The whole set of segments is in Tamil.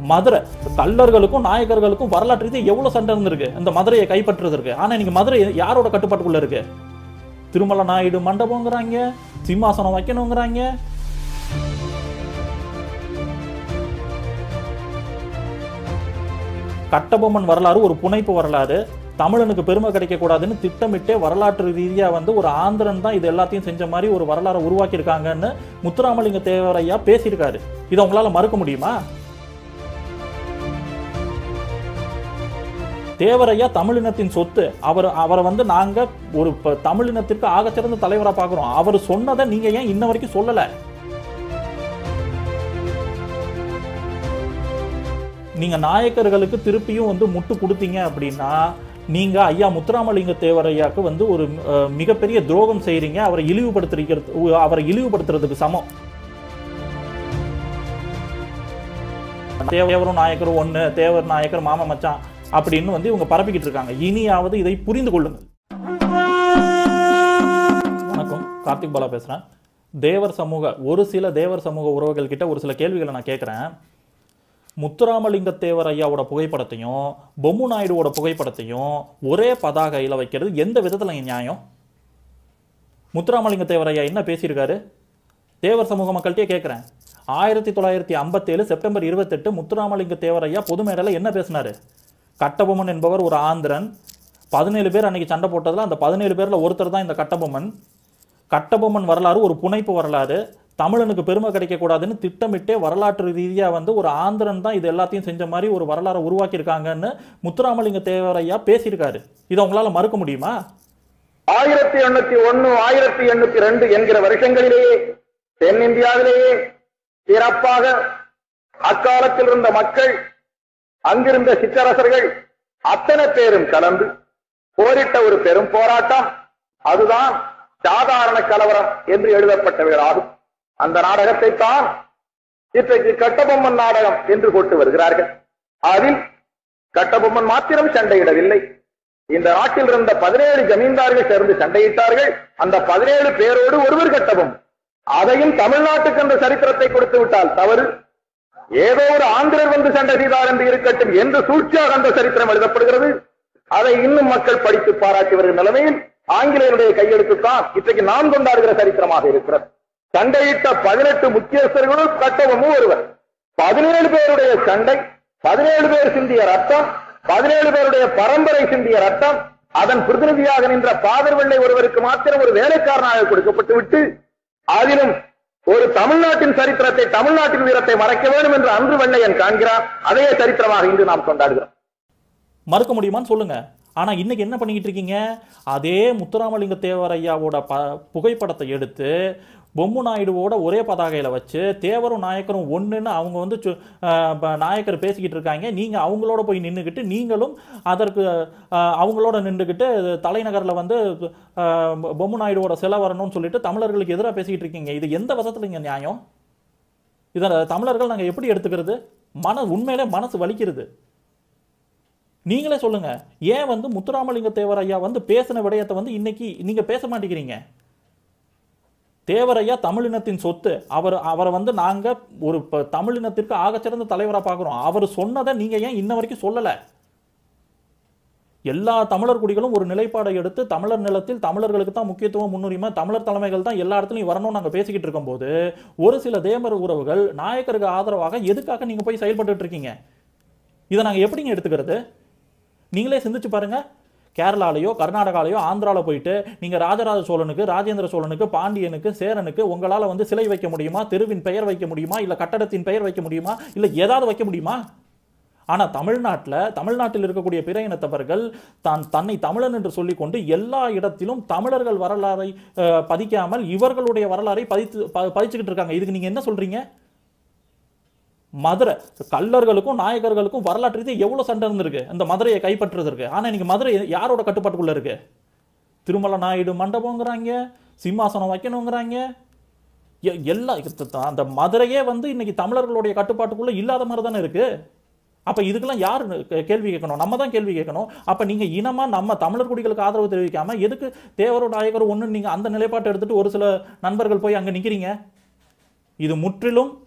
மதுரை கள்ளர்களுக்கும் நாயக்கர்களுக்கும் வரலாற்று ரீதியா எவ்வளவு சண்டை இருந்திருக்கு இந்த மதுரையை கைப்பற்றுறதுக்கு ஆனா இன்னைக்கு மதுரை யாரோட கட்டுப்பாட்டுக்குள்ள இருக்கு திருமல நாயுடு மண்டபங்கிறாங்க சிம்மாசனம் வைக்கணுங்கிறாங்க கட்டபொம்மன் வரலாறு ஒரு புனைப்பு வரலாறு தமிழனுக்கு பெருமை கிடைக்கக்கூடாதுன்னு திட்டமிட்டே வரலாற்று ரீதியா வந்து ஒரு ஆந்திரன் தான் இது எல்லாத்தையும் செஞ்ச மாதிரி ஒரு வரலாறை உருவாக்கியிருக்காங்கன்னு முத்துராமலிங்க தேவரையா பேசியிருக்காரு இதை உங்களால மறுக்க முடியுமா தேவரையா தமிழினத்தின் சொத்து அவர் அவரை வந்து நாங்க ஒரு ப- தமிழினத்திற்கு ஆகச்சிறந்த தலைவரா பார்க்கிறோம் அவர் சொன்னதை நீங்க ஏன் இன்ன வரைக்கும் சொல்லல நீங்க நாயக்கர்களுக்கு திருப்பியும் வந்து முட்டு கொடுத்தீங்க அப்படின்னா நீங்க ஐயா முத்துராமலிங்க தேவரையாக்கு வந்து ஒரு அஹ், மிகப்பெரிய துரோகம் செய்றீங்க அவரை இழிவுபடுத்துறீங்க அவரை இழிவுபடுத்துறதுக்கு சமம் தேவரும் நாயக்கரும் ஒண்ணு தேவர் நாயக்கர் மாமா மச்சான் அப்படின்னு வந்து இவங்க பரப்பிக்கிட்டு இருக்காங்க இனியாவது இதை புரிந்து கொள்ளுங்கள் வணக்கம் கார்த்திக் பாலா பேசுறேன் தேவர் சமூக ஒரு சில தேவர் சமூக உறவுகள் கிட்ட ஒரு சில கேள்விகளை நான் கேட்குறேன் முத்துராமலிங்க தேவர் ஐயாவோட புகைப்படத்தையும் பொம்மு நாயுடுவோட புகைப்படத்தையும் ஒரே பதாகையில் வைக்கிறது எந்த விதத்தில் நியாயம் முத்துராமலிங்க தேவர் ஐயா என்ன பேசியிருக்காரு தேவர் சமூக மக்கள்கிட்டயே கேட்குறேன் ஆயிரத்தி தொள்ளாயிரத்தி ஐம்பத்தேழு செப்டம்பர் இருபத்தெட்டு முத்துராமலிங்க தேவர் ஐயா பொது மேடையில் என்ன பேசினாரு கட்டபொம்மன் என்பவர் ஒரு ஆந்திரன் பதினேழு பேர் அன்னைக்கு சண்டை போட்டதில் அந்த பதினேழு பேரில் ஒருத்தர் தான் இந்த கட்டபொம்மன் கட்டபொம்மன் வரலாறு ஒரு புனைப்பு வரலாறு தமிழனுக்கு பெருமை கிடைக்கக்கூடாதுன்னு திட்டமிட்டே வரலாற்று ரீதியாக வந்து ஒரு ஆந்திரன் தான் இது எல்லாத்தையும் செஞ்ச மாதிரி ஒரு வரலாறை உருவாக்கியிருக்காங்கன்னு முத்துராமலிங்க தேவரையா பேசியிருக்காரு இதை உங்களால மறுக்க முடியுமா ஆயிரத்தி எண்ணூத்தி ஒண்ணு ஆயிரத்தி எண்ணூத்தி ரெண்டு என்கிற வருஷங்களிலேயே தென்னிந்தியாவிலேயே சிறப்பாக அக்காலத்தில் இருந்த மக்கள் அங்கிருந்த சிற்றரசர்கள் அத்தனை பேரும் கலந்து போரிட்ட ஒரு பெரும் போராட்டம் அதுதான் சாதாரண கலவரம் என்று எழுதப்பட்டவைகளாகும் அந்த நாடகத்தை தான் இன்றைக்கு கட்டபொம்மன் நாடகம் என்று போட்டு வருகிறார்கள் அதில் கட்டபொம்மன் மாத்திரம் சண்டையிடவில்லை இந்த நாட்டில் இருந்த பதினேழு ஜமீன்தார்கள் சேர்ந்து சண்டையிட்டார்கள் அந்த பதினேழு பேரோடு ஒருவர் கட்டபொம்மன் அதையும் தமிழ்நாட்டுக்கு என்ற சரித்திரத்தை கொடுத்து விட்டால் தவறு ஏதோ ஒரு ஆந்திரர் வந்து சண்டை செய்தார் என்று இருக்கட்டும் என்று சூழ்ச்சியாக அந்த சரித்திரம் எழுதப்படுகிறது அதை இன்னும் மக்கள் படித்து பாராட்டி வருகிற நிலைமையில் ஆங்கிலேயருடைய கையெழுத்துத்தான் இன்றைக்கு நாம் கொண்டாடுகிற சரித்திரமாக இருக்கிறது சண்டையிட்ட பதினெட்டு முக்கியஸ்தர்களும் கட்டபொம்மும் ஒருவர் பதினேழு பேருடைய சண்டை பதினேழு பேர் சிந்திய ரத்தம் பதினேழு பேருடைய பரம்பரை சிந்திய ரத்தம் அதன் பிரதிநிதியாக நின்ற பாதர் வெள்ளை ஒருவருக்கு மாத்திரம் ஒரு வேலைக்காரனாக கொடுக்கப்பட்டு விட்டு அதிலும் ஒரு தமிழ்நாட்டின் சரித்திரத்தை தமிழ்நாட்டின் வீரத்தை மறைக்க வேண்டும் என்று அன்று வெள்ளையன் காண்கிறான் அதே சரித்திரமாக இன்று நாம் கொண்டாடுகிறோம் மறுக்க முடியுமான்னு சொல்லுங்க ஆனா இன்னைக்கு என்ன பண்ணிக்கிட்டு இருக்கீங்க அதே முத்துராமலிங்க தேவர் ஐயாவோட ப புகைப்படத்தை எடுத்து பொம்மு நாயுடுவோட ஒரே பதாகையில வச்சு தேவரும் நாயக்கரும் ஒண்ணுன்னு அவங்க வந்து சு- ஆஹ் ப- நாயக்கர் பேசிக்கிட்டு இருக்காங்க நீங்க அவங்களோட போய் நின்றுக்கிட்டு நீங்களும் அதற்கு ஆஹ் அவங்களோட நின்றுக்கிட்டு தலைநகர்ல வந்து ஆஹ் பொம்மு நாயுடுவோட சிலை வரணும்னு சொல்லிட்டு தமிழர்களுக்கு எதிராக பேசிக்கிட்டு இருக்கீங்க இது எந்த விதத்துல இங்க நியாயம் இதை தமிழர்கள் நாங்க எப்படி எடுத்துக்கிறது மன உண்மையிலே மனசு வலிக்கிறது நீங்களே சொல்லுங்க ஏன் வந்து முத்துராமலிங்க தேவர் ஐயா வந்து பேசின விடயத்தை வந்து இன்னைக்கு நீங்க பேச மாட்டேங்கிறீங்க தேவரையா தமிழினத்தின் சொத்து அவர் அவரை வந்து நாங்க ஒரு ப- தமிழினத்திற்கு ஆகச்சிறந்த தலைவரா பார்க்கிறோம் அவர் சொன்னதை நீங்க ஏன் இன்ன வரைக்கும் சொல்லல எல்லா தமிழர் குடிகளும் ஒரு நிலைப்பாடை எடுத்து தமிழர் நிலத்தில் தமிழர்களுக்கு தான் முக்கியத்துவம் முன்னுரிமை தமிழர் தலைமைகள் தான் எல்லா இடத்துலையும் வரணும்னு நாங்க பேசிக்கிட்டு இருக்கும்போது ஒரு சில தேமர் உறவுகள் நாயக்கருக்கு ஆதரவாக எதுக்காக நீங்க போய் செயல்பட்டுட்டு இருக்கீங்க இதை நாங்க எப்படிங்க எடுத்துக்கிறது நீங்களே சிந்திச்சு பாருங்க கேரளாலேயோ கர்நாடகாலேயோ ஆந்திரால போயிட்டு நீங்க ராஜராஜ சோழனுக்கு ராஜேந்திர சோழனுக்கு பாண்டியனுக்கு சேரனுக்கு உங்களால வந்து சிலை வைக்க முடியுமா தெருவின் பெயர் வைக்க முடியுமா இல்ல கட்டடத்தின் பெயர் வைக்க முடியுமா இல்ல ஏதாவது வைக்க முடியுமா ஆனா தமிழ்நாட்டுல தமிழ்நாட்டில் இருக்கக்கூடிய பிற இனத்தவர்கள் தான் தன்னை தமிழன் என்று சொல்லிக்கொண்டு எல்லா இடத்திலும் தமிழர்கள் வரலாறை அஹ், பதிக்காமல் இவர்களுடைய வரலாறை பதித்து ப- பதிச்சுக்கிட்டு இருக்காங்க இதுக்கு நீங்க என்ன சொல்றீங்க மதுரை கள்ளர்களுக்கும் நாயக்கர்களுக்கும் வரலாற்று ரீதியா எவ்வளவு சண்டை இருந்திருக்கு இந்த மதுரையை கைப்பற்றுறதுக்கு ஆனா இன்னைக்கு மதுரை யாரோட கட்டுப்பாட்டுக்குள்ள இருக்கு திருமல நாயுடு மண்டபங்கிறாங்க சிம்மாசனம் வைக்கணுங்கிறாங்க எ- எல்லா இது- அந்த மதுரையே வந்து இன்னைக்கு தமிழர்களுடைய கட்டுப்பாட்டுக்குள்ள இல்லாத மாதிரி தானே இருக்கு அப்ப இதுக்கெல்லாம் யார் கே- கேள்வி கேட்கணும் நம்ம தான் கேள்வி கேட்கணும் அப்ப நீங்க இனமா நம்ம தமிழர் குடிகளுக்கு ஆதரவு தெரிவிக்காம எதுக்கு தேவரோ நாயக்கர் ஒண்ணு நீங்க அந்த நிலைப்பாட்டை எடுத்துட்டு ஒரு சில நண்பர்கள் போய் அங்க நிக்கிறீங்க இது முற்றிலும்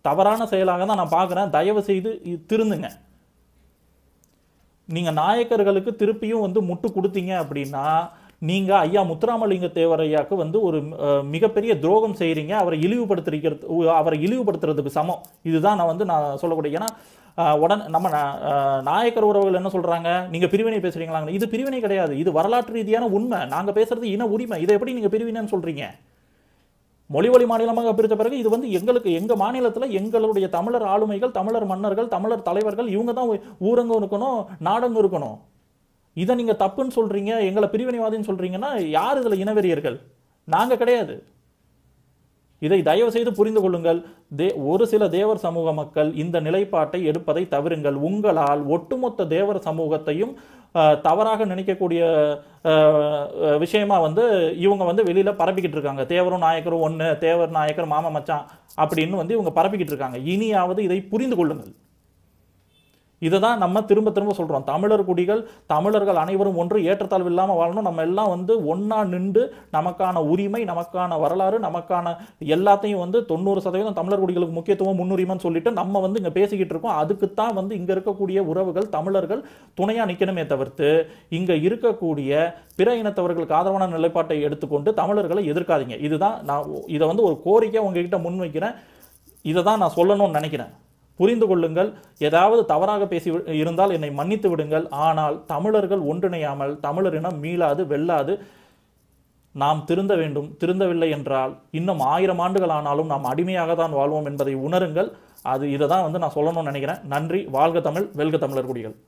தவறான செயலாக தான் நான் பார்க்குறேன் தயவு செய்து இது திருந்துங்க நீங்க நாயக்கர்களுக்கு திருப்பியும் வந்து முட்டு கொடுத்தீங்க அப்படின்னா நீங்க ஐயா முத்துராமலிங்க தேவர் ஐயாக்கு வந்து ஒரு அஹ், மிகப்பெரிய துரோகம் செய்றீங்க அவரை இழிவுபடுத்துறது அவரை இழிவுபடுத்துறதுக்கு சமம் இதுதான் நான் வந்து நான் சொல்லக்கூடிய ஏன்னா அஹ், உடன் நம்ம நா- அஹ், நாயக்கர் உறவுகள் என்ன சொல்றாங்க நீங்க பிரிவினை பேசுறீங்களா இது பிரிவினை கிடையாது இது வரலாற்று ரீதியான உண்மை நாங்க பேசுறது இன உரிமை இதை எப்படி நீங்க பிரிவினைன்னு சொல்றீங்க மொழி வழி மாநிலமாக பிரித்த பிறகு இது வந்து எங்களுக்கு எங்க மாநிலத்துல எங்களுடைய தமிழர் ஆளுமைகள் தமிழர் மன்னர்கள் தமிழர் தலைவர்கள் இவங்க தான் ஊரங்கம் இருக்கணும் நாடங்கம் இருக்கணும் இதை நீங்க தப்புன்னு சொல்றீங்க எங்களை பிரிவினைவாதின்னு சொல்றீங்கன்னா யார் இதுல இனவெறியர்கள் நாங்க கிடையாது இதை தயவு செய்து புரிந்து கொள்ளுங்கள் தே ஒரு சில தேவர் சமூக மக்கள் இந்த நிலைப்பாட்டை எடுப்பதை தவிருங்கள் உங்களால் ஒட்டுமொத்த தேவர் சமூகத்தையும் அஹ், தவறாக நினைக்கக்கூடிய அஹ், அஹ், விஷயமா வந்து இவங்க வந்து வெளியில பரப்பிக்கிட்டு இருக்காங்க தேவரும் நாயக்கரும் ஒண்ணு தேவர் நாயக்கர் மாமா மச்சான் அப்படின்னு வந்து இவங்க பரப்பிக்கிட்டு இருக்காங்க இனியாவது இதை புரிந்து கொள்ளுங்கள் இதை தான் நம்ம திரும்ப திரும்ப சொல்றோம் தமிழர் குடிகள் தமிழர்கள் அனைவரும் ஒன்று ஏற்றத்தாழ்வு இல்லாம வாழணும் நம்ம எல்லாம் வந்து ஒண்ணா நின்று நமக்கான உரிமை நமக்கான வரலாறு நமக்கான எல்லாத்தையும் வந்து தொண்ணூறு சதவீதம் தமிழர் குடிகளுக்கு முக்கியத்துவம் முன்னுரிமைன்னு சொல்லிட்டு நம்ம வந்து இங்க பேசிக்கிட்டு இருக்கோம் அதுக்குத்தான் வந்து இங்க இருக்கக்கூடிய உறவுகள் தமிழர்கள் துணையா நிக்கணுமே தவிர்த்து இங்க இருக்கக்கூடிய பிற இனத்தவர்களுக்கு ஆதரவான நிலைப்பாட்டை எடுத்துக்கொண்டு தமிழர்களை எதிர்க்காதீங்க இதுதான் நான் இதை வந்து ஒரு கோரிக்கை உங்ககிட்ட முன்வைக்கிறேன் இதை தான் நான் சொல்லணும்னு நினைக்கிறேன் புரிந்து கொள்ளுங்கள் ஏதாவது தவறாக பேசி வி- இருந்தால் என்னை மன்னித்து விடுங்கள் ஆனால் தமிழர்கள் ஒன்றிணையாமல் தமிழர் இனம் மீளாது வெல்லாது நாம் திருந்த வேண்டும் திருந்தவில்லை என்றால் இன்னும் ஆயிரம் ஆண்டுகள் ஆனாலும் நாம் அடிமையாக தான் வாழ்வோம் என்பதை உணருங்கள் அது இதை தான் வந்து நான் சொல்லணும்னு நினைக்கிறேன் நன்றி வாழ்க தமிழ் வெல்க தமிழர் குடிகள்